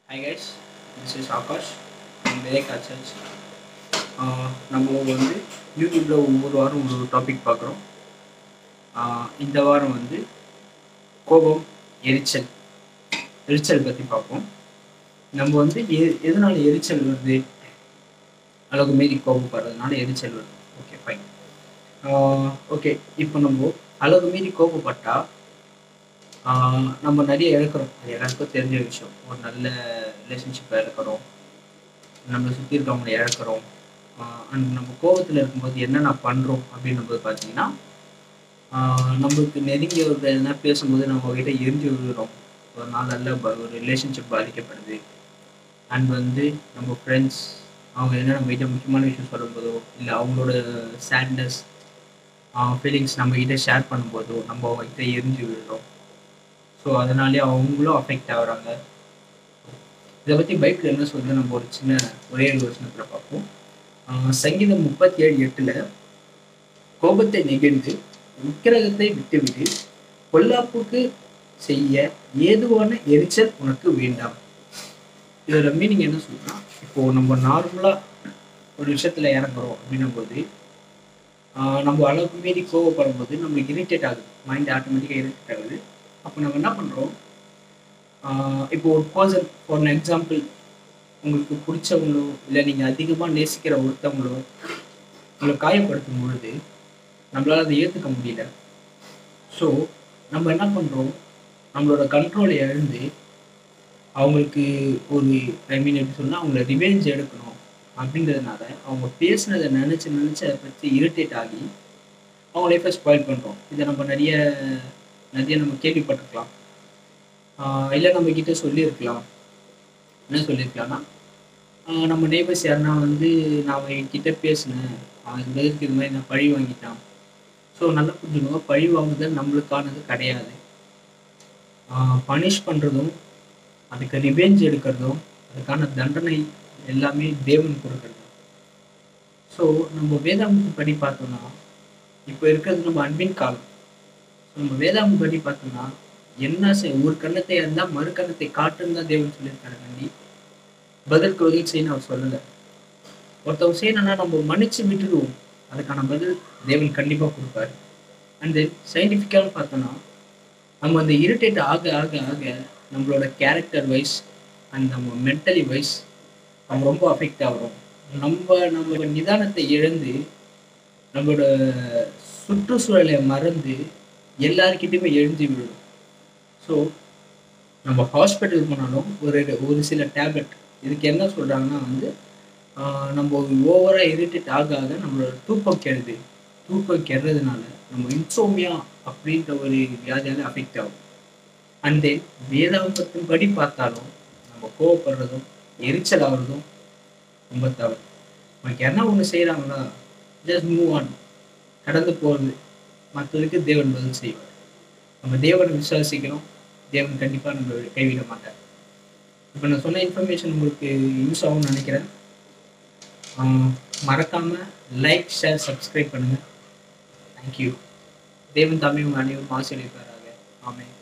high guys this is Akash Vivek Acharj நம்ம வந்து யூடியூப்பில் ஒவ்வொரு வாரம் ஒரு டாபிக் பார்க்குறோம் இந்த வாரம் வந்து கோபம் எரிச்சல் எரிச்சல் பற்றி பார்ப்போம் நம்ம வந்து எ எதனால எரிச்சல் வருது அளவுக்கு மீறி கோபப்படுறதுனால எரிச்சல் வருது ஓகே ஃபைன் ஓகே இப்போ நம்ம அளவுக்கு மீறி கோபப்பட்டா ஆஹ் நம்ம நிறைய இழக்கிறோம் அது எல்லாருக்கும் தெரிஞ்ச விஷயம் ஒரு நல்ல ரிலேஷன்ஷிப்பை இழக்கிறோம் நம்மளை சுற்றி இருக்கவங்களை இழக்கிறோம் அண்ட் நம்ம கோபத்தில் இருக்கும்போது என்னென்ன பண்ணுறோம் அப்படின்னும்போது பார்த்தீங்கன்னா ஆஹ் நம்மளுக்கு நெருங்கியவர்கள் எதனா பேசும்போது நம்ம கிட்ட எரிஞ்சு விழுகிறோம் ஒரு நாள் நல்ல ப- ஒரு ரிலேஷன்ஷிப் பாதிக்கப்படுது அண்ட் வந்து நம்ம ஃப்ரெண்ட்ஸ் அவங்க என்ன நம்ம கிட்ட முக்கியமான விஷயம் சொல்லும்போதோ இல்லை அவங்களோட சேட்னஸ் ஃபீலிங்ஸ் நம்ம கிட்ட ஷேர் பண்ணும்போதோ நம்ம அவங்க கிட்ட எரிஞ்சு விழுறோம் ஸோ அதனாலே அவங்களும் அஃபெக்ட் ஆகுறாங்க இதை பற்றி பைக்கில் என்ன சொல்லுது நம்ம ஒரு சின்ன ஒரே ஒரு வசனத்தில் பார்ப்போம் ஆஹ் சங்கீதம் முப்பத்தி ஏழு எட்டில் கோபத்தை நெகிழ்ந்து விக்கிரகத்தை விட்டுவிடு பொல்லாப்புக்கு செய்ய ஏதுவான எரிச்சல் உனக்கு வேண்டாம் இதோட மீனிங் என்ன சொல்றா இப்போ நம்ம நார்மலா ஒரு விஷயத்துல இறங்குறோம் அப்படின்னும் போது ஆஹ் நம்ம அளவுக்கு மீறி கோவப்படும் போது நம்மளுக்கு இரிட்டேட் ஆகுது மைண்ட் ஆட்டோமேட்டிக்காக இரிட்டேட் ஆகுது அப்போ நம்ம என்ன பண்றோம் ஆஹ் இப்போ ஒரு பர்சன் ஃபார் எக்ஸாம்பிள் உங்களுக்கு பிடிச்சவங்களோ இல்லை நீங்க அதிகமா நேசிக்கிற ஒருத்தவங்களோ உங்களை காயப்படுத்தும் பொழுது நம்மளால அதை ஏத்துக்க முடியல ஸோ நம்ம என்ன பண்றோம் நம்மளோட கண்ட்ரோலை இழந்து அவங்களுக்கு ஒரு ஐ மீன் எப்படி சொன்னா அவங்கள ரிவெஞ்ச் எடுக்கணும் அப்படின்றதுனால அவங்க பேசுனதை நினைச்சு நினைச்சு அதை பற்றி இரிட்டேட் ஆகி அவங்க லைஃப்பை ஸ்பாயில் பண்றோம் இதை நம்ம நிறைய நிறைய நம்ம கேள்விப்பட்டிருக்கலாம் ஆஹ் இல்லை நம்ம கிட்ட சொல்லியிருக்கலாம் என்ன சொல்லியிருக்கலாம்னா ஆஹ் நம்ம நெய்பர்ஸ் யாருன்னா வந்து நான் அவன் கிட்ட பேசினேன் அவன் இந்த இதுக்கு இது மாதிரி நான் பழி வாங்கிட்டான் ஸோ நல்லா புரிஞ்சுக்கோங்க பழி வாங்குதல் நம்மளுக்கானது கிடையாது பனிஷ் பண்ணுறதும் அதுக்கு ரிவெஞ்ச் எடுக்கிறதும் அதுக்கான தண்டனை எல்லாமே தேவன் கொடுக்கறது ஸோ நம்ம வேதாந்தம் படி பார்த்தோம்னா இப்போ இருக்கிறது நம்ம அன்பின் காலம் ஸோ நம்ம வேதாந்தம் படி பார்த்தோம்னா என்ன செய் ஒரு கண்ணத்தை இருந்தால் மறு கண்ணத்தை காட்டுன்னு தான் தேவன் சொல்லியிருக்காரு கண்டி பதில் உதவி செய்யணும் அவர் சொல்லலை ஒருத்தவங்க செய்யணும்னா நம்ம மன்னிச்சு விட்டுடுவோம் அதுக்கான பதில் தேவன் கண்டிப்பாக கொடுப்பாரு அண்ட் தென் சயின்டிஃபிக்காக பார்த்தோம்னா நம்ம அந்த இரிட்டேட் ஆக ஆக ஆக நம்மளோட கேரக்டர் வைஸ் அண்ட் நம்ம மென்டலி வைஸ் நம்ம ரொம்ப அஃபெக்ட் ஆகிறோம் நம்ம நம்ம நிதானத்தை இழந்து நம்மளோட சுற்றுச்சூழலை மறந்து எல்லாருக்கிட்டையுமே எழுந்து விழும் ஸோ நம்ம ஹாஸ்பிட்டல் போனாலும் ஒரு ஒரு சில டேப்லெட் இதுக்கு என்ன சொல்கிறாங்கன்னா வந்து ஆஹ் நம்ம ஓவராக இரிட்டேட் ஆக ஆக நம்மளோட தூக்கம் கெடுது தூக்கம் கெடுறதுனால நம்ம இன்சோமியா அப்படின்ற ஒரு வியாதியால அஃபெக்ட் ஆகும் அண்ட் தென் வேதாந்தத்தின் படி பார்த்தாலும் நம்ம கோவப்படுறதும் எரிச்சல் ஆகுறதும் ரொம்ப தவறு நமக்கு என்ன ஒன்று செய்கிறாங்களா ஜஸ்ட் மூவ் ஆன் கடந்து போகிறது மற்றதுக்கு தேவன் பதில் செய்வார் நம்ம தேவனை விசுவாசிக்கிறோம் தேவன் கண்டிப்பாக நம்ம கைவிட மாட்டார் இப்போ நான் சொன்ன இன்ஃபர்மேஷன் உங்களுக்கு யூஸ் ஆகும்னு நினைக்கிறேன் ஆஹ் மறக்காம லைக் ஷேர் சப்ஸ்கிரைப் பண்ணுங்க தேங்க்யூ தேவன் தாமே உங்கள் அனைவரும் ஆசீர்வதிப்பாராக ஆமென்